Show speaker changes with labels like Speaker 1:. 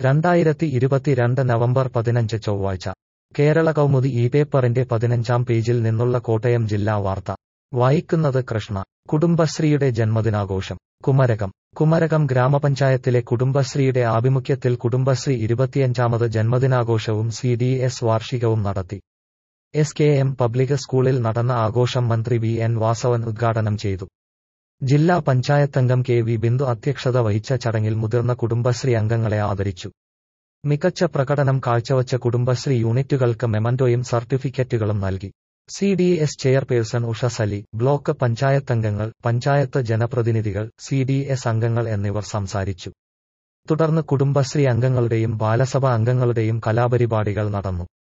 Speaker 1: രണ്ടായിരത്തി ഇരുപത്തിരണ്ട് നവംബർ പതിനഞ്ച് ചൊവ്വാഴ്ച കേരള കൗമുദി ഈ പേപ്പറിന്റെ പതിനഞ്ചാം പേജിൽ നിന്നുള്ള കോട്ടയം ജില്ലാ വാർത്ത വായിക്കുന്നത് കൃഷ്ണ കുടുംബശ്രീയുടെ ജന്മദിനാഘോഷം കുമരകം കുമരകം ഗ്രാമപഞ്ചായത്തിലെ കുടുംബശ്രീയുടെ ആഭിമുഖ്യത്തിൽ കുടുംബശ്രീ ഇരുപത്തിയഞ്ചാമത് ജന്മദിനാഘോഷവും സി ഡി എസ് വാർഷികവും നടത്തി എസ് കെ എം പബ്ലിക് സ്കൂളിൽ നടന്ന ആഘോഷം മന്ത്രി വി എൻ വാസവൻ ഉദ്ഘാടനം ചെയ്തു ജില്ലാ പഞ്ചായത്തംഗം കെ വി ബിന്ദു അധ്യക്ഷത വഹിച്ച ചടങ്ങിൽ മുതിർന്ന കുടുംബശ്രീ അംഗങ്ങളെ ആദരിച്ചു മികച്ച പ്രകടനം കാഴ്ചവച്ച കുടുംബശ്രീ യൂണിറ്റുകൾക്ക് മെമന്റോയും സർട്ടിഫിക്കറ്റുകളും നൽകി C D S chairperson Usha Sali block പഞ്ചായത്തംഗങ്ങൾ പഞ്ചായത്ത് ജനപ്രതിനിധികൾ സി ഡി എസ് അംഗങ്ങൾ എന്നിവർ സംസാരിച്ചു തുടർന്ന് കുടുംബശ്രീ അംഗങ്ങളുടെയും ബാലസഭ അംഗങ്ങളുടെയും കലാപരിപാടികൾ നടന്നു